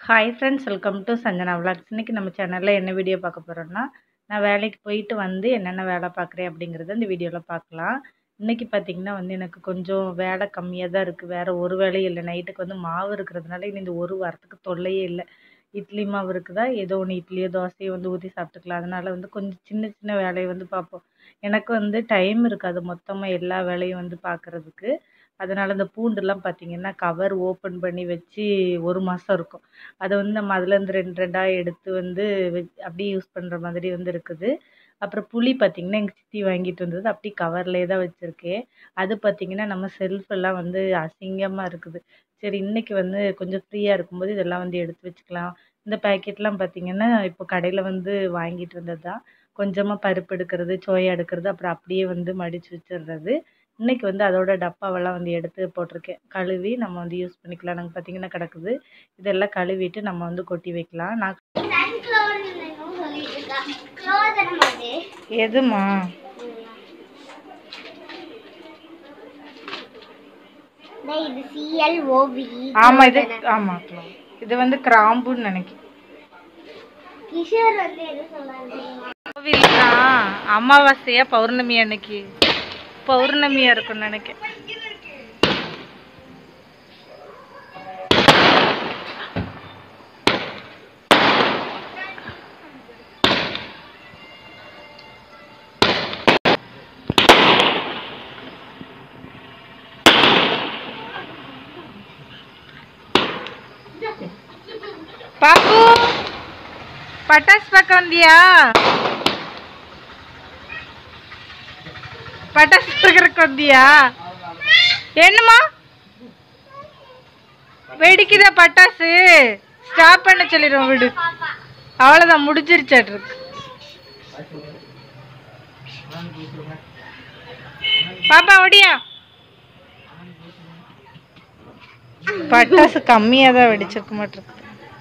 Hi friends welcome to Sanjana vlogs இன்றைக்கி நம்ம சேனலில் என்ன வீடியோ பார்க்க போகிறோன்னா நான் வேலைக்கு போயிட்டு வந்து என்னென்ன வேலை பார்க்குறேன் அப்படிங்கிறத இந்த வீடியோவில் பார்க்கலாம் இன்றைக்கி பார்த்திங்கன்னா வந்து எனக்கு கொஞ்சம் வேலை கம்மியாக தான் இருக்குது வேறு ஒரு வேலையும் இல்லை நைட்டுக்கு வந்து மாவு இருக்கிறதுனால இனி இந்த ஒரு வாரத்துக்கு தொல்லையே இல்லை இட்லி மாவு இருக்குதா ஏதோ ஒன்று இட்லியோ தோசையோ வந்து ஊற்றி சாப்பிட்டுக்கலாம் அதனால் வந்து கொஞ்சம் சின்ன சின்ன வேலையை வந்து பார்ப்போம் எனக்கு வந்து டைம் இருக்காது மொத்தமாக எல்லா வேலையும் வந்து பார்க்குறதுக்கு அதனால் இந்த பூண்டுலாம் பார்த்திங்கன்னா கவர் ஓப்பன் பண்ணி வச்சு ஒரு மாதம் இருக்கும் அதை வந்து நம்ம அதுலேருந்து ரெண்டு ரெண்டாக எடுத்து வந்து வெச் அப்படியே யூஸ் பண்ணுற மாதிரி வந்து இருக்குது அப்புறம் புளி பார்த்திங்கன்னா எங்கள் சித்தி வாங்கிட்டு வந்தது அப்படி கவர்லேயே தான் வச்சுருக்கேன் அது பார்த்திங்கன்னா நம்ம செல்ஃப் எல்லாம் வந்து அசிங்கமாக இருக்குது சரி இன்றைக்கி வந்து கொஞ்சம் ஃப்ரீயாக இருக்கும்போது இதெல்லாம் வந்து எடுத்து வச்சுக்கலாம் இந்த பேக்கெட்லாம் பார்த்திங்கன்னா இப்போ கடையில் வந்து வாங்கிட்டு வந்தது தான் கொஞ்சமாக பருப்பு எடுக்கிறது சோயா எடுக்கிறது அப்புறம் அப்படியே வந்து மடித்து வச்சிடுறது இன்றைக்கி வந்து அதோட டப்பாவெல்லாம் வந்து எடுத்து போட்டிருக்கேன் கழுவி நம்ம வந்து யூஸ் பண்ணிக்கலாம் நாங்கள் பார்த்திங்கன்னா கிடக்குது இதெல்லாம் கழுவிட்டு நம்ம வந்து கொட்டி வைக்கலாம் நான் எதுமா இது சிஎல் ஓவி ஆமாம் இது ஆமாம் இது வந்து கிராம்புன்னு நினைக்கிறேன் கிஷோர் வந்து எது சொன்னாரு தெரியுமா கோவில்னா அமாவாசையா பௌர்ணமி அன்னைக்கு பௌர்ணமியா இருக்கும்னு நினைக்கிறேன் பாப்பு பட்டாசு பார்க்க வந்தியா பட்டாசு பார்க்கறதுக்கு வந்தியா என்னம்மா வெடிக்குதா பட்டாசு ஸ்டாப் பண்ண சொல்லிடுவோம் விடு அவ்வளோதான் முடிஞ்சிருச்சாட்ருக்கு பாப்பா ஒடியா பட்டாசு கம்மியாக தான் வெடிச்சிருக்க மாட்டிருக்கு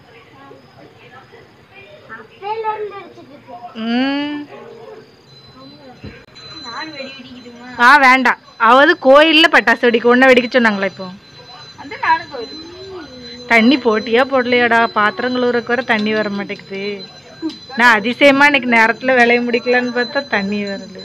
அப்பையில இருந்து அடிச்சிட்டு இருக்கு ம் நான் வெடி வெடிக்குதுமா ஆ வேண்டாம் அவது கோயிலில் பட்டாசு வெடிக்க ஒன்றை வெடிக்க சொன்னாங்களா இப்போ அந்த நானும் கோயில் தண்ணி போட்டியா போடலையாடா பாத்திரம் கழுவுறக்கு வர தண்ணி வர மாட்டேங்குது நான் அதிசயமா இன்னைக்கு நேரத்தில் வேலையை முடிக்கலான்னு பார்த்தா தண்ணி வரல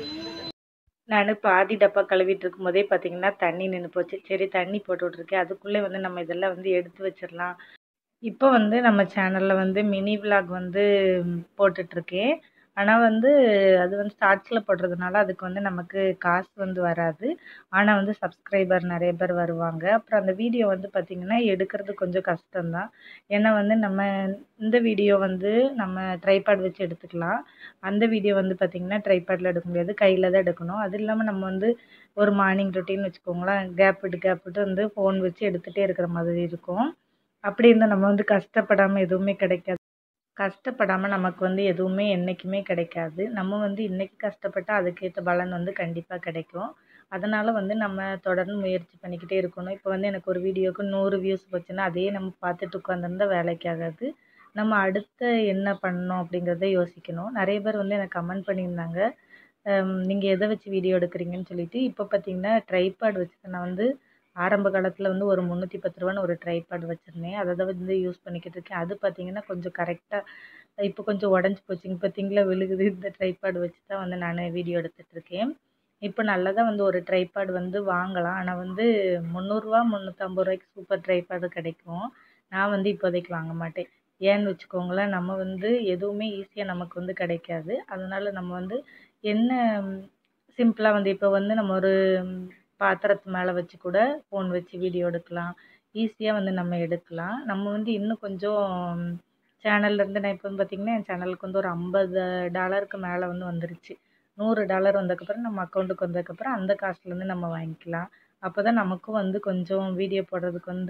நான் பாதி டப்பா கழுவிட்டு இருக்கும் போதே பார்த்தீங்கன்னா தண்ணி நின்று போச்சு சரி தண்ணி போட்டு விட்ருக்கேன் அதுக்குள்ளே வந்து நம்ம இதெல்லாம் வந்து எடுத்து வச்சிடலாம் இப்போ வந்து நம்ம சேனலில் வந்து மினி விலாக் வந்து போட்டுட்ருக்கேன் ஆனால் வந்து அது வந்து ஷார்ட்ஸில் போடுறதுனால அதுக்கு வந்து நமக்கு காசு வந்து வராது ஆனால் வந்து சப்ஸ்கிரைபர் நிறைய பேர் வருவாங்க அப்புறம் அந்த வீடியோ வந்து பார்த்திங்கன்னா எடுக்கிறது கொஞ்சம் கஷ்டம்தான் ஏன்னா வந்து நம்ம இந்த வீடியோ வந்து நம்ம ட்ரைபேட் வச்சு எடுத்துக்கலாம் அந்த வீடியோ வந்து பார்த்திங்கன்னா ட்ரைபேடில் எடுக்க முடியாது கையில் தான் எடுக்கணும் அது இல்லாமல் நம்ம வந்து ஒரு மார்னிங் ரொட்டீன் வச்சுக்கோங்களேன் கேப் விட்டு கேப் விட்டு வந்து ஃபோன் வச்சு எடுத்துகிட்டே இருக்கிற மாதிரி இருக்கும் அப்படி இருந்தால் நம்ம வந்து கஷ்டப்படாமல் எதுவுமே கிடைக்காது கஷ்டப்படாமல் நமக்கு வந்து எதுவுமே என்றைக்குமே கிடைக்காது நம்ம வந்து இன்றைக்கி கஷ்டப்பட்டால் அதுக்கேற்ற பலன் வந்து கண்டிப்பாக கிடைக்கும் அதனால் வந்து நம்ம தொடர்ந்து முயற்சி பண்ணிக்கிட்டே இருக்கணும் இப்போ வந்து எனக்கு ஒரு வீடியோவுக்கு நூறு வியூஸ் போச்சுன்னா அதையே நம்ம பார்த்துட்டு உட்காந்துருந்தா வேலைக்கு ஆகாது நம்ம அடுத்த என்ன பண்ணணும் அப்படிங்கிறத யோசிக்கணும் நிறைய பேர் வந்து எனக்கு கமெண்ட் பண்ணியிருந்தாங்க நீங்கள் எதை வச்சு வீடியோ எடுக்கிறீங்கன்னு சொல்லிட்டு இப்போ பார்த்தீங்கன்னா ட்ரைபேட் வச்சு நான் வந்து ஆரம்ப காலத்தில் வந்து ஒரு முந்நூற்றி பத்து ரூபான்னு ஒரு ட்ரைபேட் வச்சுருந்தேன் அதை தான் வந்து யூஸ் பண்ணிக்கிட்டு இருக்கேன் அது பார்த்தீங்கன்னா கொஞ்சம் கரெக்டாக இப்போ கொஞ்சம் உடஞ்சி போச்சுங்க பார்த்தீங்களா விழுகுது இந்த ட்ரைபேட் வச்சு தான் வந்து நான் வீடியோ எடுத்துகிட்ருக்கேன் இப்போ நல்லதாக வந்து ஒரு ட்ரைபேட் வந்து வாங்கலாம் ஆனால் வந்து முந்நூறுரூவா முந்நூற்றம்பது ரூபாய்க்கு சூப்பர் ட்ரைபேடு கிடைக்கும் நான் வந்து இப்போதைக்கு வாங்க மாட்டேன் ஏன்னு வச்சுக்கோங்களேன் நம்ம வந்து எதுவுமே ஈஸியாக நமக்கு வந்து கிடைக்காது அதனால் நம்ம வந்து என்ன சிம்பிளாக வந்து இப்போ வந்து நம்ம ஒரு பாத்திரத்து மேலே வச்சு கூட ஃபோன் வச்சு வீடியோ எடுக்கலாம் ஈஸியாக வந்து நம்ம எடுக்கலாம் நம்ம வந்து இன்னும் கொஞ்சம் சேனல்லேருந்து நான் இப்போ வந்து பார்த்திங்கன்னா என் சேனலுக்கு வந்து ஒரு ஐம்பது டாலருக்கு மேலே வந்து வந்துருச்சு நூறு டாலர் வந்ததுக்கப்புறம் நம்ம அக்கௌண்ட்டுக்கு வந்ததுக்கப்புறம் அந்த காசுலேருந்து நம்ம வாங்கிக்கலாம் அப்போ தான் நமக்கும் வந்து கொஞ்சம் வீடியோ போடுறதுக்கு வந்து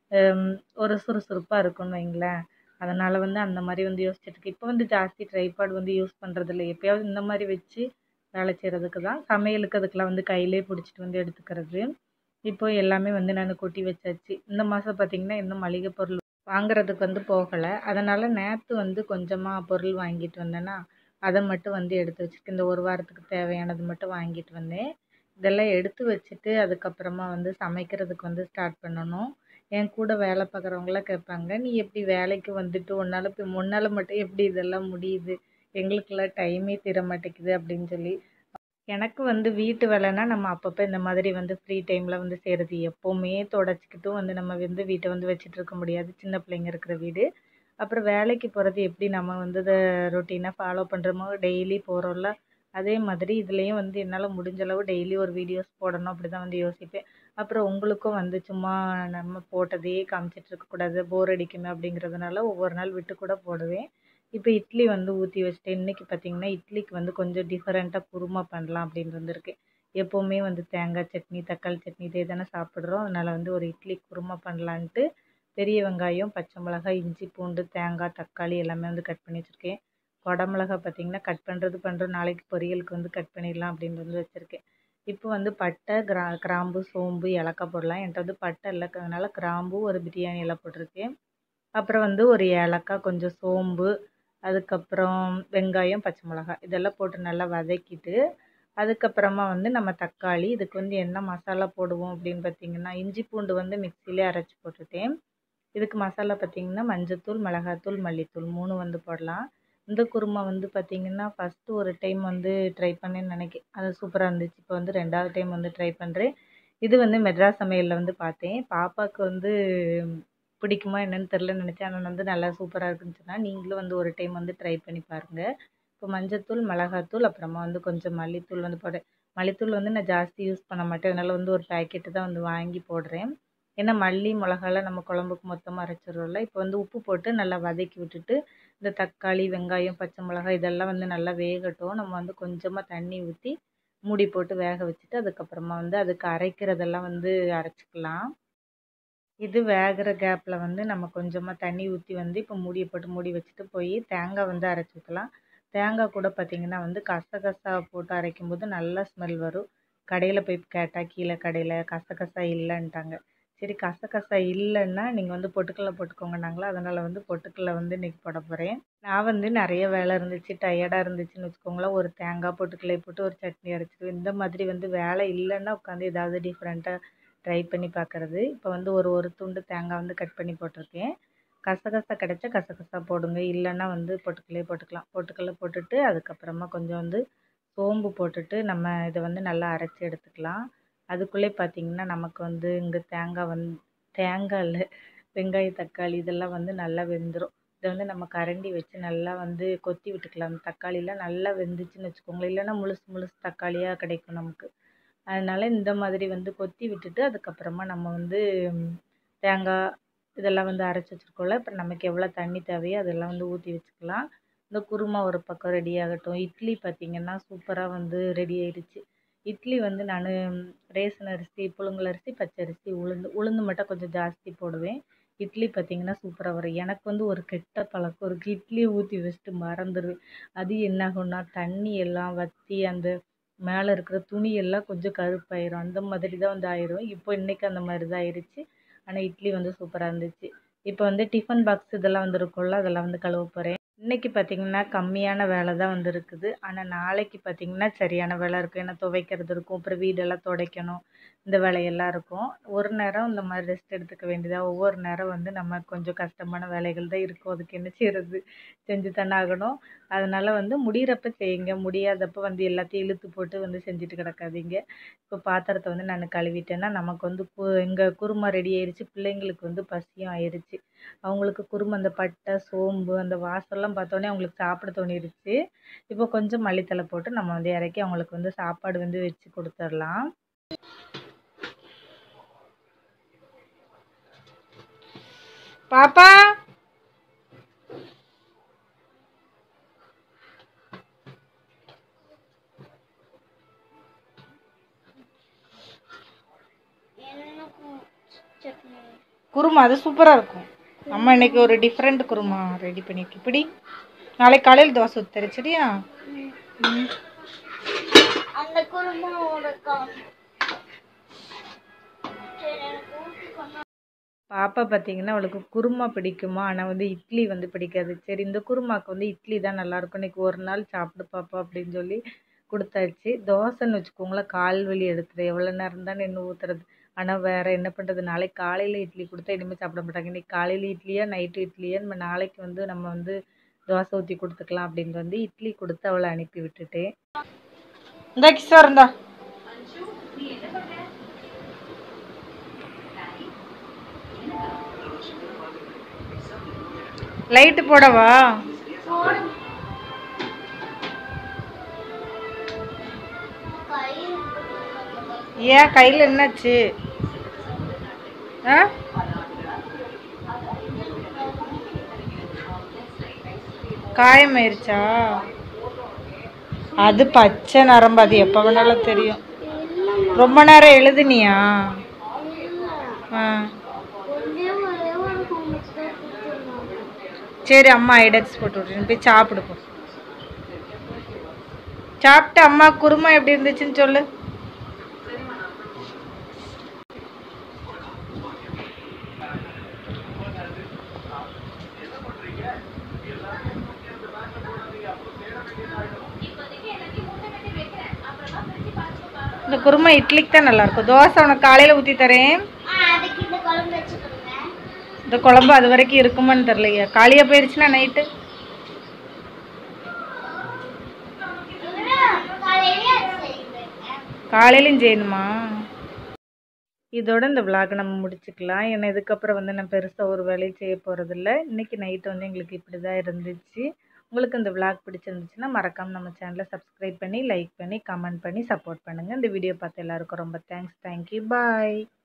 ஒரு சுறுசுறுப்பாக இருக்கும்னு வைங்களேன் அதனால் வந்து அந்த மாதிரி வந்து யோசிச்சுட்ருக்கு இப்போ வந்து ஜாஸ்தி ட்ரைபாட் வந்து யூஸ் பண்ணுறதில்ல எப்போயாவது இந்த மாதிரி வச்சு வேலை செய்கிறதுக்கு தான் சமையலுக்கு அதுக்கெலாம் வந்து கையிலே பிடிச்சிட்டு வந்து எடுத்துக்கிறது இப்போ எல்லாமே வந்து நான் கொட்டி வச்சாச்சு இந்த மாதம் பார்த்திங்கன்னா இன்னும் மளிகை பொருள் வாங்குறதுக்கு வந்து போகலை அதனால் நேற்று வந்து கொஞ்சமாக பொருள் வாங்கிட்டு வந்தேன்னா அதை மட்டும் வந்து எடுத்து வச்சுருக்கேன் இந்த ஒரு வாரத்துக்கு தேவையானது மட்டும் வாங்கிட்டு வந்தேன் இதெல்லாம் எடுத்து வச்சுட்டு அதுக்கப்புறமா வந்து சமைக்கிறதுக்கு வந்து ஸ்டார்ட் பண்ணணும் என் கூட வேலை பார்க்குறவங்களாம் கேட்பாங்க நீ எப்படி வேலைக்கு வந்துட்டு உன்னால் இப்போ உன்னால் மட்டும் எப்படி இதெல்லாம் முடியுது எங்களுக்கெல்லாம் டைமே தீர மாட்டேங்குது அப்படின்னு சொல்லி எனக்கு வந்து வீட்டு வேலைன்னா நம்ம அப்பப்போ இந்த மாதிரி வந்து ஃப்ரீ டைமில் வந்து செய்கிறது எப்போவுமே தொடச்சிக்கிட்டும் வந்து நம்ம வந்து வீட்டை வந்து வச்சுட்டு இருக்க முடியாது சின்ன பிள்ளைங்க இருக்கிற வீடு அப்புறம் வேலைக்கு போகிறது எப்படி நம்ம வந்து இதை ரொட்டீனாக ஃபாலோ பண்ணுறோமோ டெய்லி போகிறோம்ல அதே மாதிரி இதுலேயும் வந்து என்னால் முடிஞ்ச அளவு டெய்லி ஒரு வீடியோஸ் போடணும் அப்படி தான் வந்து யோசிப்பேன் அப்புறம் உங்களுக்கும் வந்து சும்மா நம்ம போட்டதையே காமிச்சிட்டு இருக்கக்கூடாது போர் அடிக்குமே அப்படிங்கிறதுனால ஒவ்வொரு நாள் விட்டு கூட போடுவேன் இப்போ இட்லி வந்து ஊற்றி வச்சுட்டேன் இன்றைக்கி பார்த்தீங்கன்னா இட்லிக்கு வந்து கொஞ்சம் டிஃப்ரெண்ட்டாக குருமா பண்ணலாம் அப்படின்னு வந்திருக்கு எப்போவுமே வந்து தேங்காய் சட்னி தக்காளி சட்னி இதே தானே சாப்பிட்றோம் அதனால் வந்து ஒரு இட்லி குருமா பண்ணலான்ட்டு பெரிய வெங்காயம் பச்சை மிளகாய் இஞ்சி பூண்டு தேங்காய் தக்காளி எல்லாமே வந்து கட் பண்ணி வச்சுருக்கேன் குடமிளகா பார்த்தீங்கன்னா கட் பண்ணுறது பண்ணுறோம் நாளைக்கு பொரியலுக்கு வந்து கட் பண்ணிடலாம் அப்படின்னு வந்து வச்சுருக்கேன் இப்போ வந்து பட்டை கிரா கிராம்பு சோம்பு ஏலக்காய் போடலாம் என்கிட்ட வந்து பட்டை இல்லைக்கிறதுனால கிராம்பு ஒரு பிரியாணி இலை போட்டிருக்கேன் அப்புறம் வந்து ஒரு ஏலக்காய் கொஞ்சம் சோம்பு அதுக்கப்புறம் வெங்காயம் பச்சை மிளகாய் இதெல்லாம் போட்டு நல்லா வதக்கிட்டு அதுக்கப்புறமா வந்து நம்ம தக்காளி இதுக்கு வந்து என்ன மசாலா போடுவோம் அப்படின்னு பார்த்தீங்கன்னா இஞ்சி பூண்டு வந்து மிக்சியிலே அரைச்சி போட்டுட்டேன் இதுக்கு மசாலா பார்த்தீங்கன்னா மஞ்சத்தூள் மிளகாத்தூள் மல்லித்தூள் மூணு வந்து போடலாம் இந்த குருமா வந்து பார்த்தீங்கன்னா ஃபஸ்ட்டு ஒரு டைம் வந்து ட்ரை பண்ணேன்னு நினைக்கிறேன் அது சூப்பராக இருந்துச்சு இப்போ வந்து ரெண்டாவது டைம் வந்து ட்ரை பண்ணுறேன் இது வந்து மெட்ராஸ் சமையலில் வந்து பார்த்தேன் பாப்பாவுக்கு வந்து பிடிக்குமா என்னன்னு தெரிலன்னு நினச்சேன் ஆனால் வந்து நல்லா சூப்பராக இருக்குன்னு சொன்னால் நீங்களும் வந்து ஒரு டைம் வந்து ட்ரை பண்ணி பாருங்கள் இப்போ மஞ்சத்தூள் மிளகாத்தூள் அப்புறமா வந்து கொஞ்சம் மல்லித்தூள் வந்து போடுறேன் மல்லித்தூள் வந்து நான் ஜாஸ்தி யூஸ் பண்ண மாட்டேன் அதனால் வந்து ஒரு பேக்கெட்டு தான் வந்து வாங்கி போடுறேன் ஏன்னா மல்லி மிளகாலாம் நம்ம குழம்புக்கு மொத்தமாக அரைச்சிடுறோம்ல இப்போ வந்து உப்பு போட்டு நல்லா வதக்கி விட்டுட்டு இந்த தக்காளி வெங்காயம் பச்சை மிளகாய் இதெல்லாம் வந்து நல்லா வேகட்டும் நம்ம வந்து கொஞ்சமாக தண்ணி ஊற்றி மூடி போட்டு வேக வச்சுட்டு அதுக்கப்புறமா வந்து அதுக்கு அரைக்கிறதெல்லாம் வந்து அரைச்சிக்கலாம் இது வேகிற கேப்பில் வந்து நம்ம கொஞ்சமாக தண்ணி ஊற்றி வந்து இப்போ மூடியை போட்டு மூடி வச்சுட்டு போய் தேங்காய் வந்து அரைச்சி ஊற்றலாம் தேங்காய் கூட பார்த்திங்கன்னா வந்து கசகசா போட்டு அரைக்கும்போது நல்லா ஸ்மெல் வரும் கடையில் போய் கேட்டால் கீழே கடையில் கசகசா இல்லைன்ட்டாங்க சரி கசகசா இல்லைன்னா நீங்கள் வந்து பொட்டுக்கடலை போட்டுக்கோங்கன்னாங்களா அதனால் வந்து பொட்டுக்கடலை வந்து இன்றைக்கி போட போகிறேன் நான் வந்து நிறைய வேலை இருந்துச்சு டயர்டாக இருந்துச்சுன்னு வச்சுக்கோங்களேன் ஒரு தேங்காய் பொட்டுக்கடலை போட்டு ஒரு சட்னி அரைச்சிடுவேன் இந்த மாதிரி வந்து வேலை இல்லைன்னா உட்காந்து ஏதாவது டிஃப்ரெண்ட்டாக ட்ரை பண்ணி பார்க்குறது இப்போ வந்து ஒரு ஒரு துண்டு தேங்காய் வந்து கட் பண்ணி போட்டிருக்கேன் கசகசா கிடைச்சா கசகசா போடுங்க இல்லைன்னா வந்து பொட்டுக்கல்லையே போட்டுக்கலாம் பொட்டுக்கல்ல போட்டுட்டு அதுக்கப்புறமா கொஞ்சம் வந்து சோம்பு போட்டுட்டு நம்ம இதை வந்து நல்லா அரைச்சி எடுத்துக்கலாம் அதுக்குள்ளே பார்த்திங்கன்னா நமக்கு வந்து இங்கே தேங்காய் வந் தேங்காய் இல்லை வெங்காய தக்காளி இதெல்லாம் வந்து நல்லா வெந்துடும் இதை வந்து நம்ம கரண்டி வச்சு நல்லா வந்து கொத்தி விட்டுக்கலாம் அந்த தக்காளிலாம் நல்லா வெந்துச்சுன்னு வச்சுக்கோங்களேன் இல்லைன்னா முழுசு முழுசு தக்காளியாக கிடைக்கும் நமக்கு அதனால் இந்த மாதிரி வந்து கொத்தி விட்டுட்டு அதுக்கப்புறமா நம்ம வந்து தேங்காய் இதெல்லாம் வந்து அரைச்சி வச்சுருக்கோம்ல அப்புறம் நமக்கு எவ்வளோ தண்ணி தேவையோ அதெல்லாம் வந்து ஊற்றி வச்சுக்கலாம் இந்த குருமா ஒரு பக்கம் ரெடி ஆகட்டும் இட்லி பார்த்திங்கன்னா சூப்பராக வந்து ரெடி ஆயிடுச்சு இட்லி வந்து நான் ரேஷன் அரிசி புழுங்கல் அரிசி பச்சரிசி உளுந்து உளுந்து மட்டும் கொஞ்சம் ஜாஸ்தி போடுவேன் இட்லி பார்த்திங்கன்னா சூப்பராக வரும் எனக்கு வந்து ஒரு கெட்ட பழக்கம் இருக்குது இட்லியை ஊற்றி வச்சுட்டு மறந்துடுவேன் அது என்ன ஆகும்னா தண்ணி எல்லாம் வற்றி அந்த மேலே இருக்கிற துணி எல்லாம் கொஞ்சம் கருப்பாயிரும் அந்த மாதிரி தான் வந்து ஆயிரும் இப்போ இன்றைக்கி அந்த மாதிரி தான் ஆயிடுச்சு ஆனால் இட்லி வந்து சூப்பராக இருந்துச்சு இப்போ வந்து டிஃபன் பாக்ஸ் இதெல்லாம் வந்து இருக்கும்ல அதெல்லாம் வந்து கழுவ போகிறேன் இன்றைக்கி பார்த்திங்கன்னா கம்மியான வேலை தான் வந்து இருக்குது ஆனால் நாளைக்கு பார்த்திங்கன்னா சரியான வேலை இருக்கும் ஏன்னா துவைக்கிறது இருக்கும் அப்புறம் வீடெல்லாம் துடைக்கணும் இந்த வேலையெல்லாம் இருக்கும் ஒரு நேரம் இந்த மாதிரி ரெஸ்ட் எடுத்துக்க வேண்டியதாக ஒவ்வொரு நேரம் வந்து நம்ம கொஞ்சம் கஷ்டமான வேலைகள் தான் இருக்கும் அதுக்கு என்ன செய்கிறது செஞ்சு தானே ஆகணும் அதனால் வந்து முடிகிறப்ப செய்யுங்க முடியாதப்போ வந்து எல்லாத்தையும் இழுத்து போட்டு வந்து செஞ்சுட்டு கிடக்காதீங்க இப்போ பாத்திரத்தை வந்து நான் கழுவிட்டேன்னா நமக்கு வந்து கு எங்கள் குருமா ரெடி ஆயிடுச்சு பிள்ளைங்களுக்கு வந்து பசியும் ஆயிடுச்சு அவங்களுக்கு குருமா அந்த பட்டை சோம்பு அந்த வாசம்லாம் பார்த்தோன்னே அவங்களுக்கு சாப்பிட தோணிடுச்சு இப்போ கொஞ்சம் மல்லித்தலை போட்டு நம்ம வந்து இறக்கி அவங்களுக்கு வந்து சாப்பாடு வந்து வச்சு கொடுத்துடலாம் பாப்பா எனக்கும் சட்னி குருமா அது சூப்பராக இருக்கும் அம்மா இன்னைக்கு ஒரு டிஃப்ரெண்ட் குருமா ரெடி பண்ணியிருக்கு இப்படி நாளைக்கு காலையில் தோசை ஊற்றுற சரியா ம். அந்த குருமாவோட காம் சரி எனக்கு ஊற்றி கொண்டு பாப்பா பார்த்தீங்கன்னா அவளுக்கு குருமா பிடிக்குமா ஆனால் வந்து இட்லி வந்து பிடிக்காது சரி இந்த குருமாக்கு வந்து இட்லி தான் நல்லாயிருக்கும் இன்னைக்கு ஒரு நாள் சாப்பிடு பாப்பா அப்படின்னு சொல்லி கொடுத்தாச்சு தோசைன்னு வச்சுக்கோங்களேன் கால் வலி எடுத்துரு எவ்வளோ நேரம் தான் நின்று ஊற்றுறது ஆனால் வேறு என்ன பண்ணுறது நாளைக்கு காலையில் இட்லி கொடுத்தா இனிமேல் சாப்பிட மாட்டாங்க இன்றைக்கி காலையில் இட்லியா நைட்டு இட்லியா நம்ம நாளைக்கு வந்து நம்ம வந்து தோசை ஊற்றி கொடுத்துக்கலாம் அப்படின்னு வந்து இட்லி கொடுத்து அவளை அனுப்பி விட்டுட்டேன் இந்த கிஷோர் இந்தா லைட்டு போடவா ஏன் கையில் என்னாச்சு ஆ காயமாயிருச்சா அது பச்சை நரம்பு அது எப்போ வேணாலும் தெரியும் ரொம்ப நேரம் எழுதுனியா ஆ ஒரே ஒரே ஒரு ஹோம்ஒர்க் தான் கொடுத்துருந்தாங்க சரி அம்மா ஐடெக்ஸ் போட்டு விட்றேன் போய் சாப்பிடு போ சாப்பிட்டு அம்மா குருமா எப்படி இருந்துச்சுன்னு சொல்லு இந்த குருமா இட்லிக்கு தான் நல்லா இருக்கும் தோசை உனக்கு காலையில் ஊற்றி தரேன் ஆ அதுக்கு இந்த குழம்பு வச்சுக்கோங்க இந்த குழம்பு அது வரைக்கும் இருக்குமான்னு தெரியலையா காலியாக போயிடுச்சுன்னா நைட்டு காலையிலேயே அது செய்வேங்க காலையிலையும் செய்யணுமா இதோட இந்த விளாக் நம்ம முடிச்சுக்கலாம் ஏன்னா இதுக்கப்புறம் வந்து நான் பெருசாக ஒரு வேலையும் செய்ய போகிறதில்ல இன்னைக்கு நைட்டு வந்து எங்களுக்கு இப்படி தான் இருந்துச்சு உங்களுக்கு இந்த விளாக் பிடிச்சிருந்துச்சுன்னா மறக்காமல் நம்ம சேனலை சப்ஸ்கிரைப் பண்ணி லைக் பண்ணி கமெண்ட் பண்ணி சப்போர்ட் பண்ணுங்கள் இந்த வீடியோ பார்த்த எல்லாருக்கும் ரொம்ப தேங்க்ஸ் தேங்க்யூ பாய்